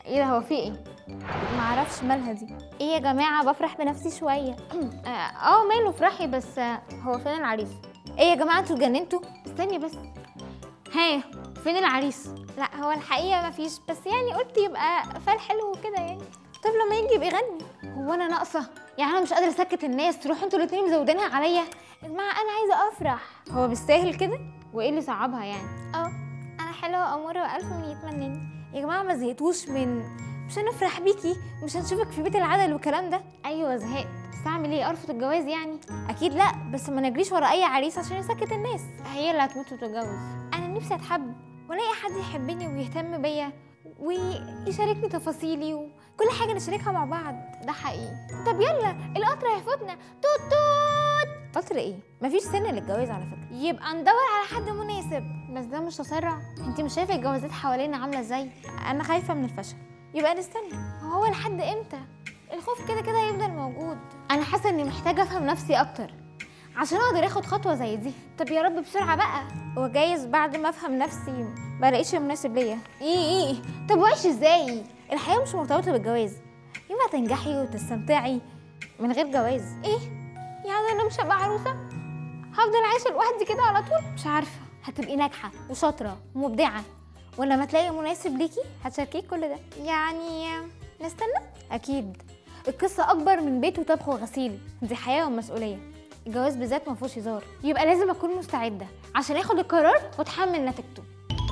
ايه ده هو في ايه معرفش مالها دي ايه يا جماعه بفرح بنفسي شويه اه آه، ماله افرحي بس آه، هو فين العريس ايه يا جماعه انتوا اتجننتوا استني بس ها فين العريس لا هو الحقيقه مفيش بس يعني قلت يبقى فال حلو وكده يعني طب لما يجي يبقى يغني هو انا ناقصه يعني انا مش قادره اسكت الناس تروحوا انتوا الاتنين مزودينها عليا يا جماعه انا عايزه افرح هو بالساهل كده وايه اللي صعبها يعني اه انا حلوه واموره والف من يتمناني يا جماعه ما زهقتوش من مش هنفرح بيكي مش هنشوفك في بيت العدل والكلام ده ايوه زهقت بس اعمل ايه ارفض الجواز يعني اكيد لا بس ما نجريش ورا اي عريس عشان يسكت الناس هي اللي هتموت وتتجوز انا نفسي اتحب والاقي حد يحبني ويهتم بيا ويشاركني تفاصيلي وكل حاجه نشاركها مع بعض ده حقيقي طب يلا القطر هيفوتنا توت توت قطر ايه مفيش سن للجواز على فكره يبقى ندور على حد مناسب بس ده مش تسرع انت مش شايفه الجوازات حوالينا عامله ازاي انا خايفه من الفشل يبقى نستنى هو لحد امتى الخوف كده كده هيفضل موجود انا حاسه اني محتاجه افهم نفسي اكتر عشان اقدر اخد خطوه زي دي طب يا رب بسرعه بقى وجايز بعد ما افهم نفسي ما الاقيش مناسب ليا ايه ايه طب وعيش ازاي الحياه مش مرتبطه بالجواز ينفع تنجحي وتستمتعي من غير جواز ايه يعني انا مش هبقى عروسه هفضل عايشه لوحدي كده على طول مش عارفه هتبقي ناجحه وشاطره ومبدعه ولما تلاقي مناسب ليكي هتشاركيه كل ده يعني نستنى اكيد القصه اكبر من بيت وطبخ وغسيل دي حياه ومسؤوليه الجواز بالذات ما فيهوش هزار يبقى لازم اكون مستعده عشان اخد القرار واتحمل نتيجته